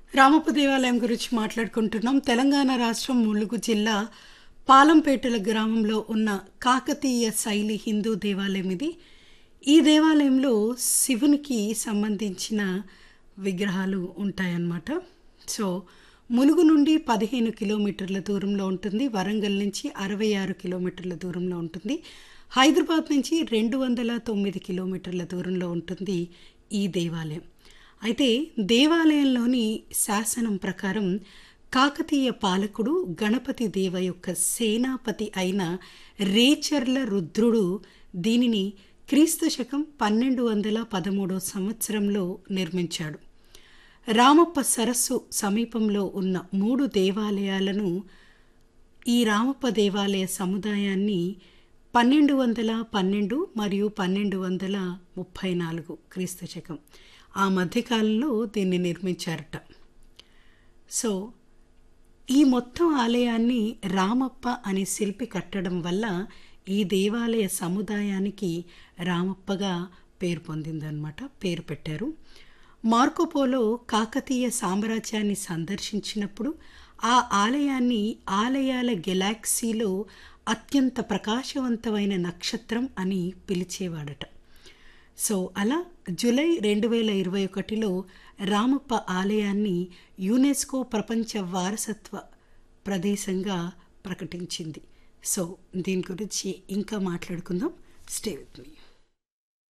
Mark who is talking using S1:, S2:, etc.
S1: రామప్ప దేవాలయం గురించి మాట్లాడుకుంటున్నాం తెలంగాణ రాష్ట్రం ములుగు జిల్లా పాలంపేటల గ్రామంలో ఉన్న కాకతీయ శైలి హిందూ దేవాలయం ఇది ఈ దేవాలయంలో శివునికి సంబంధించిన విగ్రహాలు ఉంటాయన్నమాట సో ములుగు నుండి పదిహేను కిలోమీటర్ల దూరంలో ఉంటుంది వరంగల్ నుంచి అరవై ఆరు కిలోమీటర్ల దూరంలో ఉంటుంది హైదరాబాద్ నుంచి రెండు వందల తొమ్మిది కిలోమీటర్ల దూరంలో ఉంటుంది ఈ దేవాలయం అయితే దేవాలయంలోని శాసనం ప్రకారం కాకతీయ పాలకుడు గణపతి దేవ యొక్క సేనాపతి అయిన రేచర్ల రుద్రుడు దీనిని క్రీస్తు శకం పన్నెండు వందల పదమూడో సంవత్సరంలో నిర్మించాడు రామప్ప సరస్సు సమీపంలో ఉన్న మూడు దేవాలయాలను ఈ రామప్ప దేవాలయ సముదాయాన్ని పన్నెండు వందల పన్నెండు మరియు పన్నెండు వందల ముప్పై నాలుగు క్రీస్తు శకం ఆ మధ్యకాలంలో దీన్ని నిర్మించారట సో ఈ మొత్తం ఆలయాన్ని రామప్ప అనే శిల్పి కట్టడం వల్ల ఈ దేవాలయ సముదాయానికి రామప్పగా పేరు పొందిందనమాట పేరు పెట్టారు మార్కోపోలో కాకతీయ సామ్రాజ్యాన్ని సందర్శించినప్పుడు ఆ ఆలయాన్ని ఆలయాల గెలాక్సీలో అత్యంత ప్రకాశవంతమైన నక్షత్రం అని పిలిచేవాడట సో అలా జూలై రెండు వేల ఇరవై ఒకటిలో రామప్ప ఆలయాన్ని యునెస్కో ప్రపంచ వారసత్వ ప్రదేశంగా ప్రకటించింది సో దీని గురించి ఇంకా మాట్లాడుకుందాం స్టే విత్ మీ